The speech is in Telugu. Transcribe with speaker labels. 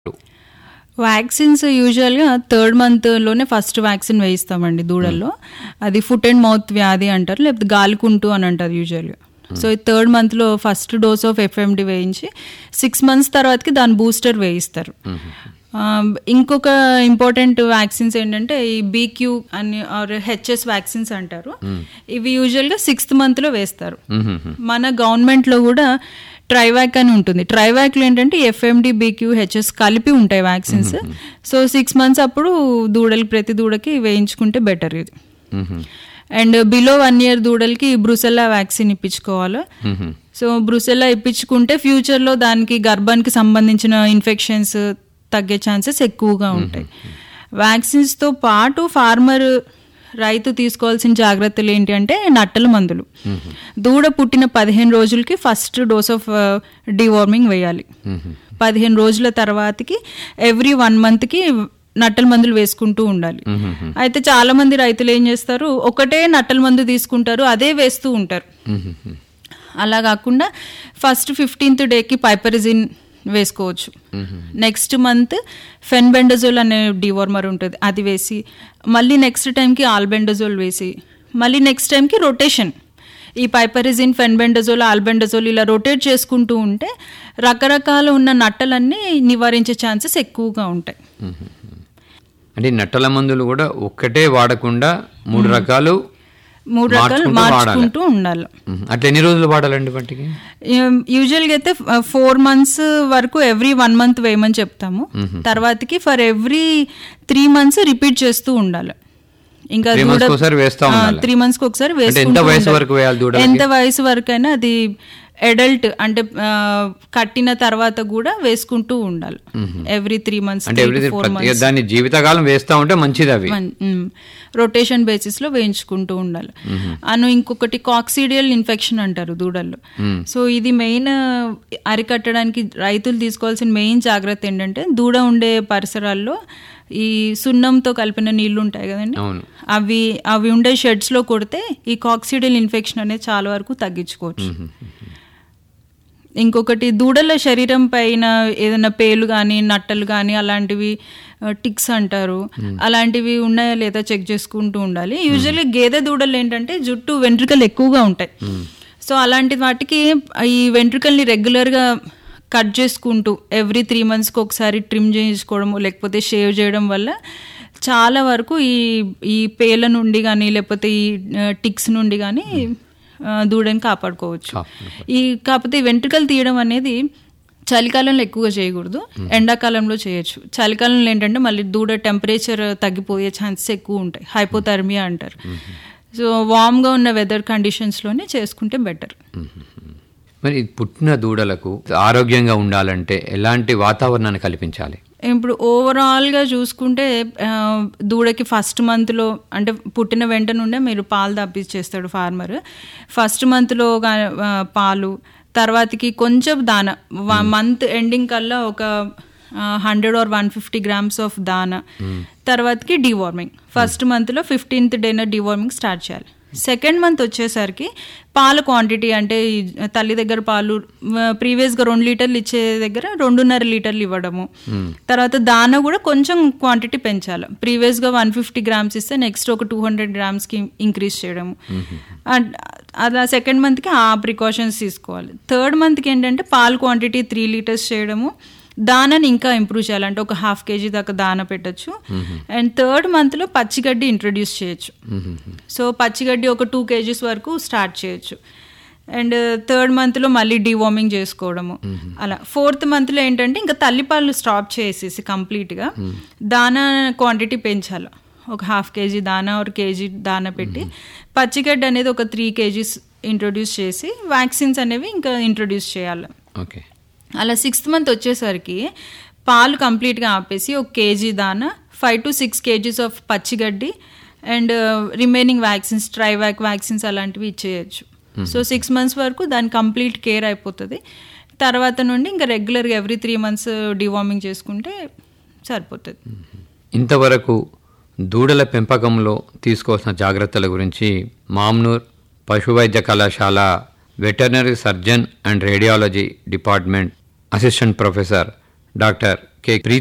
Speaker 1: వ్యాక్సిన్స్ యూజువల్గా థర్డ్ మంత్లోనే ఫస్ట్ వ్యాక్సిన్ వేయిస్తామండి దూడల్లో అది ఫుట్ అండ్ మౌత్ వ్యాధి అంటారు లేకపోతే గాలికుంటు అని అంటారు యూజువల్గా సో ఈ థర్డ్ మంత్లో ఫస్ట్ డోస్ ఆఫ్ ఎఫ్ఎండి వేయించి సిక్స్ మంత్స్ తర్వాతకి దాని బూస్టర్ వేయిస్తారు ఆ, ఇంకొక ఇంపార్టెంట్ వ్యాక్సిన్స్ ఏంటంటే ఈ బీక్యూ అని ఆర్ హెచ్ఎస్ వ్యాక్సిన్స్ అంటారు ఇవి యూజువల్గా సిక్స్త్ మంత్లో వేస్తారు మన గవర్నమెంట్లో కూడా ట్రైవాక్ అని ఉంటుంది ట్రైవాక్లో ఏంటంటే ఎఫ్ఎండి బీక్యూ హెచ్ఎస్ కలిపి ఉంటాయి వ్యాక్సిన్స్ సో సిక్స్ మంత్స్ అప్పుడు దూడలకి ప్రతి దూడకి వేయించుకుంటే బెటర్ ఇది అండ్ బిలో వన్ ఇయర్ దూడలకి బ్రుసెల్లా వ్యాక్సిన్ ఇప్పించుకోవాలి సో బ్రుసెల్లా ఇప్పించుకుంటే ఫ్యూచర్లో దానికి గర్భానికి సంబంధించిన ఇన్ఫెక్షన్స్ తగ్గే ఛాన్సెస్ ఎక్కువగా ఉంటాయి వ్యాక్సిన్స్తో పాటు ఫార్మర్ రైతు తీసుకోవాల్సిన జాగ్రత్తలు ఏంటి అంటే నట్టల మందులు దూడ పుట్టిన పదిహేను రోజులకి ఫస్ట్ డోస్ ఆఫ్ డివార్మింగ్ వేయాలి పదిహేను రోజుల తర్వాతకి ఎవ్రీ వన్ మంత్కి నట్టల మందులు వేసుకుంటూ ఉండాలి అయితే చాలా మంది రైతులు ఏం చేస్తారు ఒకటే నట్టల మందు తీసుకుంటారు అదే వేస్తూ ఉంటారు అలా కాకుండా ఫస్ట్ ఫిఫ్టీన్త్ డేకి పైపరిజిన్ వేసుకోవచ్చు నెక్స్ట్ మంత్ ఫెన్బెండజోల్ అనే డివార్మర్ ఉంటుంది అది వేసి మళ్ళీ నెక్స్ట్ టైంకి ఆల్బెండజోల్ వేసి మళ్ళీ నెక్స్ట్ టైంకి రొటేషన్ ఈ పైపరిజిన్ ఫెన్బెండజోల్ ఆల్బెండజోల్ ఇలా రొటేట్ చేసుకుంటూ ఉంటే రకరకాల ఉన్న నట్టలన్నీ నివారించే ఛాన్సెస్ ఎక్కువగా ఉంటాయి
Speaker 2: అంటే ఈ నట్టల మందులు కూడా ఒక్కటే వాడకుండా మూడు రకాలు
Speaker 1: మూడు రకాలు
Speaker 2: మార్చుకుంటూ వాడాలి.
Speaker 1: మార్చుకుంటూ ఉండాలి
Speaker 2: మ్మ్. అట్లా ఎన్ని రోజులు వాడాలండి వాటికి
Speaker 1: యూజువల్గా అయితే ఫోర్ మంత్స్ వరకు ఎవ్రీ వన్ మంత్ వేయమని చెప్తాము తర్వాతకి for every three months repeat చేస్తూ ఉండాలి ఇంకా
Speaker 2: Three months కి ఒకసారి వేస్తా ఉండాలి.
Speaker 1: త్రీ మంత్స్ కి ఒకసారి
Speaker 2: అంటే ఎంత
Speaker 1: వేసుకుంటూ
Speaker 2: వయసు
Speaker 1: ఉండాలి.
Speaker 2: వరకు వేయాలి దూడలకి?
Speaker 1: ఎంత వయసు వరకు అయినా అది అడల్ట్ అంటే ఆ, కట్టిన తర్వాత కూడా వేసుకుంటూ ఉండాలి ఎవ్రీ త్రీ మంత్స్
Speaker 2: అంటే ఎవ్రీ దాన్ని జీవితకాలం వేస్తా ఉంటే మంచిది అవి
Speaker 1: రొటేషన్ బేసిస్ లో వేయించుకుంటూ ఉండాలి అను ఇంకొకటి కాక్సిడియల్ ఇన్ఫెక్షన్ అంటారు దూడల్లో సో ఇది మెయిన్ అరికట్టడానికి రైతులు తీసుకోవాల్సిన మెయిన్ జాగ్రత్త ఏంటంటే దూడ ఉండే పరిసరాల్లో ఈ సున్నంతో కలిపిన నీళ్లు ఉంటాయి కదండి
Speaker 2: అవును
Speaker 1: అవి అవి ఉండే షెడ్స్ లో కొడితే ఈ కాక్సిడియల్ ఇన్ఫెక్షన్ అనేది చాలా వరకు తగ్గించుకోవచ్చు ఇంకొకటి దూడల శరీరం పైన ఏదైనా పేలు కానీ నట్టలు కానీ అలాంటివి టిక్స్ అంటారు అలాంటివి ఉన్నాయా లేదా చెక్ చేసుకుంటూ ఉండాలి యూజువల్లీ గేదె దూడలు ఏంటంటే జుట్టు వెంట్రుకలు ఎక్కువగా ఉంటాయి సో అలాంటి వాటికి ఈ వెంట్రుకల్ని రెగ్యులర్గా కట్ చేసుకుంటూ ఎవ్రీ త్రీ మంత్స్కి ఒకసారి ట్రిమ్ చేయించుకోవడము లేకపోతే షేవ్ చేయడం వల్ల చాలా వరకు ఈ ఈ పేల నుండి కానీ లేకపోతే ఈ టిక్స్ నుండి కానీ ఆ, దూడని కాపాడుకోవచ్చు ఈ కాకపోతే ఈ వెంట్రుకలు తీయడం అనేది చలికాలంలో ఎక్కువగా చేయకూడదు ఎండాకాలంలో చేయొచ్చు చలికాలంలో ఏంటంటే మళ్ళీ దూడ టెంపరేచర్ తగ్గిపోయే ఛాన్సెస్ ఎక్కువ ఉంటాయి హైపోథర్మియా అంటారు సో వామ్గా ఉన్న వెదర్ కండిషన్స్లోనే చేసుకుంటే బెటర్
Speaker 2: మరి ఈ పుట్టిన దూడలకు ఆరోగ్యంగా ఉండాలంటే ఎలాంటి వాతావరణాన్ని కల్పించాలి
Speaker 1: ఇప్పుడు ఓవరాల్గా చూసుకుంటే ఆ, దూడకి ఫస్ట్ మంత్లో అంటే పుట్టిన వెంట నుండే మీరు పాలు తప్పించేస్తాడు ఫార్మర్ ఫస్ట్ మంత్లో గా- ఆ, పాలు తర్వాతకి కొంచెం దాన మంత్ ఎండింగ్ కల్లా ఒక hundred or one fifty grams of దాన తర్వాతకి డివార్మింగ్ ఫస్ట్ మంత్లో ఫిఫ్టీన్త్ డేన డివార్మింగ్ స్టార్ట్ చేయాలి సెకండ్ మంత్ వచ్చేసరికి పాల క్వాంటిటీ అంటే ఈ తల్లి దగ్గర పాలు ప్రీవియస్గా రెండు లీటర్లు ఇచ్చే దగ్గర రెండున్నర లీటర్లు ఇవ్వడము తర్వాత దాన కూడా కొంచెం క్వాంటిటీ పెంచాలి ప్రీవియస్గా వన్ ఫిఫ్టీ గ్రామ్స్ ఇస్తే నెక్స్ట్ ఒక టూ హండ్రెడ్ గ్రామ్స్కి ఇంక్రీజ్ చేయడము అండ్ అలా సెకండ్ మంత్కి ఆ ప్రికాషన్స్ తీసుకోవాలి థర్డ్ మంత్కి ఏంటంటే పాల క్వాంటిటీ త్రీ లీటర్స్ చేయడము దానాన్ని ఇంకా ఇంప్రూవ్ చేయాలంటే ఒక హాఫ్ కేజీ దాకా దాన పెట్టచ్చు అండ్ థర్డ్ మంత్లో పచ్చిగడ్డి ఇంట్రడ్యూస్ చేయొచ్చు సో పచ్చిగడ్డి ఒక టూ కేజీస్ వరకు స్టార్ట్ చేయొచ్చు అండ్ థర్డ్ మంత్లో మళ్ళీ డివార్మింగ్ చేసుకోవడము అలా ఫోర్త్ మంత్లో ఏంటంటే ఇంకా తల్లిపాలు స్టాప్ చేసేసి కంప్లీట్గా దానా క్వాంటిటీ పెంచాలి ఒక హాఫ్ కేజీ దానా ఒక కేజీ దానా పెట్టి పచ్చిగడ్డి అనేది ఒక త్రీ కేజీస్ ఇంట్రొడ్యూస్ చేసి వ్యాక్సిన్స్ అనేవి ఇంకా ఇంట్రొడ్యూస్ చేయాలి
Speaker 2: ఓకే
Speaker 1: అలా సిక్స్త్ మంత్ వచ్చేసరికి పాలు కంప్లీట్గా ఆపేసి ఒక కేజీ దానా five to six KGs of పచ్చిగడ్డి and remaining vaccines Trivac vaccines అలాంటివి ఇచ్చేయచ్చు సో సిక్స్ మంత్స్ వరకు దాని కంప్లీట్ కేర్ అయిపోతుంది తర్వాత నుండి ఇంకా రెగ్యులర్గా ఎవ్రీ త్రీ మంత్స్ డివార్మింగ్ చేసుకుంటే సరిపోతుంది
Speaker 2: ఇంతవరకు దూడల పెంపకంలో తీసుకోవాల్సిన జాగ్రత్తల గురించి మామ్నూర్ పశు వైద్య కళాశాల veterinary surgeon and radiology department assistant professor doctor K pre